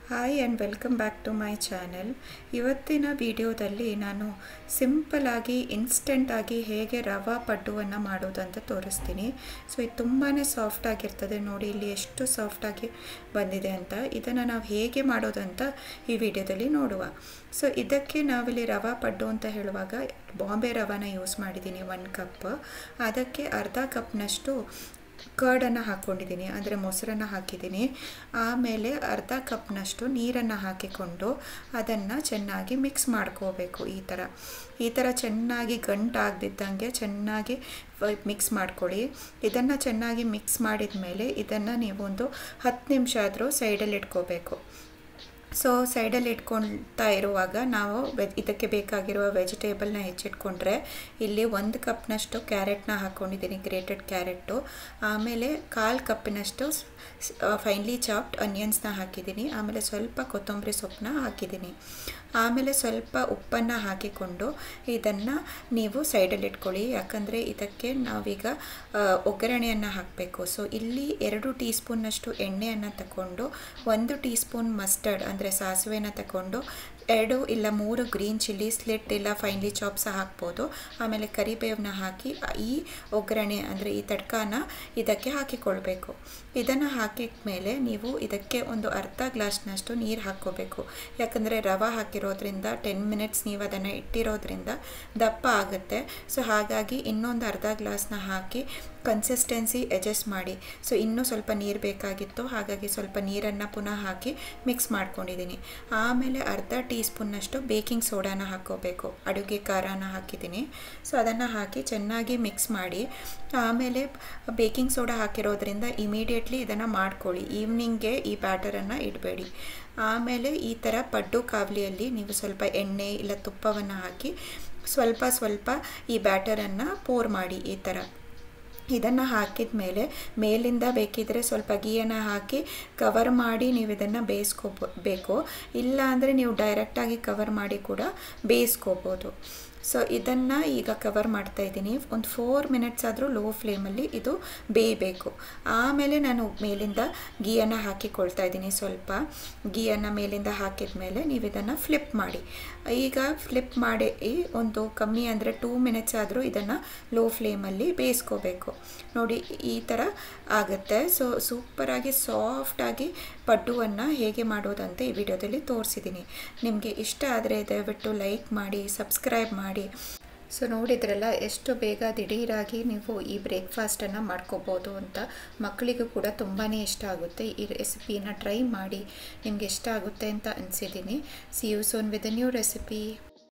hi and welcome back to my channel ಇವತ್ತಿನ ವಿಡಿಯೋದಲ್ಲಿ ನಾನು ಸಿಂಪಲಾಗಿ ಇನ್ಸ್ಟೆಂಟಾಗಿ ಹೇಗೆ ರವಾ ಪಡ್ಡುವನ್ನು ಮಾಡೋದು ಅಂತ ತೋರಿಸ್ತೀನಿ ಸೊ ಇದು ತುಂಬಾ ಸಾಫ್ಟ್ ಆಗಿರ್ತದೆ ನೋಡಿ ಇಲ್ಲಿ ಎಷ್ಟು ಸಾಫ್ಟಾಗಿ ಬಂದಿದೆ ಅಂತ ಇದನ್ನು ನಾವು ಹೇಗೆ ಮಾಡೋದು ಅಂತ ಈ ವಿಡಿಯೋದಲ್ಲಿ ನೋಡುವ ಸೊ ಇದಕ್ಕೆ ನಾವಿಲ್ಲಿ ರವಾ ಪಡ್ಡು ಅಂತ ಹೇಳುವಾಗ ಬಾಂಬೆ ರವಾನ ಯೂಸ್ ಮಾಡಿದ್ದೀನಿ ಒನ್ ಕಪ್ ಅದಕ್ಕೆ ಅರ್ಧ ಕಪ್ನಷ್ಟು ಕರ್ಡನ್ನು ಹಾಕ್ಕೊಂಡಿದ್ದೀನಿ ಅಂದರೆ ಮೊಸರನ್ನು ಹಾಕಿದ್ದೀನಿ ಆಮೇಲೆ ಅರ್ಧ ಕಪ್ನಷ್ಟು ನೀರನ್ನು ಹಾಕಿಕೊಂಡು ಅದನ್ನು ಚೆನ್ನಾಗಿ ಮಿಕ್ಸ್ ಮಾಡ್ಕೋಬೇಕು ಈ ಥರ ಈ ಥರ ಚೆನ್ನಾಗಿ ಗಂಟಾಗದಿದ್ದಂಗೆ ಚೆನ್ನಾಗಿ ಮಿಕ್ಸ್ ಮಾಡ್ಕೊಳ್ಳಿ ಇದನ್ನು ಚೆನ್ನಾಗಿ ಮಿಕ್ಸ್ ಮಾಡಿದ ಮೇಲೆ ಇದನ್ನು ನೀವೊಂದು ಹತ್ತು ನಿಮಿಷ ಆದರೂ ಸೈಡಲ್ಲಿ ಇಟ್ಕೋಬೇಕು ಸೊ ಸೈಡಲ್ಲಿ ಇಟ್ಕೊಳ್ತಾ ಇರುವಾಗ ನಾವು ವೆಜ್ ಇದಕ್ಕೆ ಬೇಕಾಗಿರುವ ವೆಜಿಟೇಬಲ್ನ ಹೆಚ್ಚಿಟ್ಕೊಂಡ್ರೆ ಇಲ್ಲಿ ಒಂದು ಕಪ್ನಷ್ಟು ಕ್ಯಾರೆಟ್ನ ಹಾಕ್ಕೊಂಡಿದ್ದೀನಿ ಗ್ರೇಟೆಡ್ ಕ್ಯಾರೆಟು ಆಮೇಲೆ ಕಾಲು ಕಪ್ಪಿನಷ್ಟು ಫೈನ್ಲಿ ಚಾಪ್ಡ್ ಅನಿಯನ್ಸ್ನ ಹಾಕಿದ್ದೀನಿ ಆಮೇಲೆ ಸ್ವಲ್ಪ ಕೊತ್ತಂಬರಿ ಸೊಪ್ಪನ್ನ ಹಾಕಿದ್ದೀನಿ ಆಮೇಲೆ ಸ್ವಲ್ಪ ಉಪ್ಪನ್ನು ಹಾಕಿಕೊಂಡು ಇದನ್ನು ನೀವು ಸೈಡಲ್ಲಿ ಇಟ್ಕೊಳ್ಳಿ ಯಾಕಂದರೆ ಇದಕ್ಕೆ ನಾವೀಗ ಒಗ್ಗರಣೆಯನ್ನು ಹಾಕಬೇಕು ಸೊ ಇಲ್ಲಿ ಎರಡು ಟೀ ಸ್ಪೂನ್ನಷ್ಟು ಎಣ್ಣೆಯನ್ನು ತಗೊಂಡು ಒಂದು ಟೀ ಸ್ಪೂನ್ ಮಸ್ಟರ್ಡ್ ಅಂದರೆ ಸಾಸಿವೆನ ತಗೊಂಡು ಎರಡು ಇಲ್ಲ ಮೂರು ಗ್ರೀನ್ ಚಿಲ್ಲಿ ಸ್ಲಿಟ್ ಇಲ್ಲ ಫೈನ್ಲಿ ಚಾಪ್ಸ ಹಾಕ್ಬೋದು ಆಮೇಲೆ ಕರಿಬೇವನ್ನ ಹಾಕಿ ಈ ಒಗ್ಗರಣೆ ಅಂದರೆ ಈ ತಡ್ಕಾನ ಇದಕ್ಕೆ ಹಾಕಿಕೊಳ್ಬೇಕು ಇದನ್ನು ಹಾಕಿದ ಮೇಲೆ ನೀವು ಇದಕ್ಕೆ ಒಂದು ಅರ್ಧ ಗ್ಲಾಸ್ನಷ್ಟು ನೀರು ಹಾಕ್ಕೋಬೇಕು ಯಾಕಂದರೆ ರವೆ ಹಾಕಿರೋದ್ರಿಂದ ಟೆನ್ ಮಿನಿಟ್ಸ್ ನೀವು ಅದನ್ನು ಇಟ್ಟಿರೋದ್ರಿಂದ ದಪ್ಪ ಆಗುತ್ತೆ ಸೊ ಹಾಗಾಗಿ ಇನ್ನೊಂದು ಅರ್ಧ ಗ್ಲಾಸ್ನ ಹಾಕಿ ಕನ್ಸಿಸ್ಟೆನ್ಸಿ ಅಡ್ಜಸ್ಟ್ ಮಾಡಿ ಸೊ ಇನ್ನೂ ಸ್ವಲ್ಪ ನೀರು ಬೇಕಾಗಿತ್ತು ಹಾಗಾಗಿ ಸ್ವಲ್ಪ ನೀರನ್ನು ಪುನಃ ಹಾಕಿ ಮಿಕ್ಸ್ ಮಾಡ್ಕೊಂಡಿದ್ದೀನಿ ಆಮೇಲೆ ಅರ್ಧ ಟೀ ಸ್ಪೂನ್ನಷ್ಟು ಬೇಕಿಂಗ್ ಸೋಡಾನ ಹಾಕ್ಕೋಬೇಕು ಅಡುಗೆ ಖಾರನ ಹಾಕಿದ್ದೀನಿ ಸೊ ಅದನ್ನು ಹಾಕಿ ಚೆನ್ನಾಗಿ ಮಿಕ್ಸ್ ಮಾಡಿ ಆಮೇಲೆ ಬೇಕಿಂಗ್ ಸೋಡಾ ಹಾಕಿರೋದ್ರಿಂದ ಇಮಿಡಿಯೇಟ್ಲಿ ಇದನ್ನು ಮಾಡ್ಕೊಳ್ಳಿ ಈವ್ನಿಂಗ್ಗೆ ಈ ಬ್ಯಾಟರನ್ನು ಇಡಬೇಡಿ ಆಮೇಲೆ ಈ ಥರ ಪಡ್ಡು ಕಾವಲಿಯಲ್ಲಿ ನೀವು ಸ್ವಲ್ಪ ಎಣ್ಣೆ ಇಲ್ಲ ತುಪ್ಪವನ್ನು ಹಾಕಿ ಸ್ವಲ್ಪ ಸ್ವಲ್ಪ ಈ ಬ್ಯಾಟರನ್ನು ಪೋರ್ ಮಾಡಿ ಈ ಥರ ಇದನ್ನು ಹಾಕಿದ ಮೇಲೆ ಮೇಲಿಂದ ಬೇಕಿದ್ರೆ ಸ್ವಲ್ಪ ಗೀಯನ್ನು ಹಾಕಿ ಕವರ್ ಮಾಡಿ ನೀವು ಇದನ್ನು ಬೇಯಿಸ್ಕೋಬೇಕು ಇಲ್ಲ ಅಂದರೆ ನೀವು ಡೈರೆಕ್ಟಾಗಿ ಕವರ್ ಮಾಡಿ ಕೂಡ ಬೇಯಿಸ್ಕೋಬೋದು ಸೊ ಇದನ್ನು ಈಗ ಕವರ್ ಮಾಡ್ತಾ ಇದ್ದೀನಿ ಒಂದು ಫೋರ್ ಮಿನಿಟ್ಸ್ ಆದರೂ ಲೋ ಫ್ಲೇಮಲ್ಲಿ ಇದು ಬೇಯಬೇಕು ಆಮೇಲೆ ನಾನು ಮೇಲಿಂದ ಗೀಯನ್ನು ಹಾಕಿಕೊಳ್ತಾ ಇದ್ದೀನಿ ಸ್ವಲ್ಪ ಗೀಯನ್ನು ಮೇಲಿಂದ ಹಾಕಿದ ಮೇಲೆ ನೀವು ಇದನ್ನು ಫ್ಲಿಪ್ ಮಾಡಿ ಈಗ ಫ್ಲಿಪ್ ಮಾಡಿ ಒಂದು ಕಮ್ಮಿ ಅಂದರೆ ಟೂ ಮಿನಿಟ್ಸ್ ಆದರೂ ಇದನ್ನು ಲೋ ಫ್ಲೇಮಲ್ಲಿ ಬೇಯಿಸ್ಕೋಬೇಕು ನೋಡಿ ಈ ಥರ ಆಗುತ್ತೆ ಸೊ ಸೂಪರಾಗಿ ಸಾಫ್ಟಾಗಿ ಪಡ್ಡುವನ್ನು ಹೇಗೆ ಮಾಡೋದಂತ ಈ ವಿಡಿಯೋದಲ್ಲಿ ತೋರಿಸಿದ್ದೀನಿ ನಿಮಗೆ ಇಷ್ಟ ಆದರೆ ದಯವಿಟ್ಟು ಲೈಕ್ ಮಾಡಿ ಸಬ್ಸ್ಕ್ರೈಬ್ ಮಾಡಿ ಸೊ ನೋಡಿದ್ರಲ್ಲ ಎಷ್ಟು ಬೇಗ ದಿಢೀರಾಗಿ ನೀವು ಈ ಬ್ರೇಕ್ಫಾಸ್ಟನ್ನು ಮಾಡ್ಕೋಬೋದು ಅಂತ ಮಕ್ಕಳಿಗೂ ಕೂಡ ತುಂಬಾ ಇಷ್ಟ ಆಗುತ್ತೆ ಈ ರೆಸಿಪಿನ ಟ್ರೈ ಮಾಡಿ ನಿಮಗೆ ಇಷ್ಟ ಆಗುತ್ತೆ ಅಂತ ಅನಿಸಿದ್ದೀನಿ see you soon with a new recipe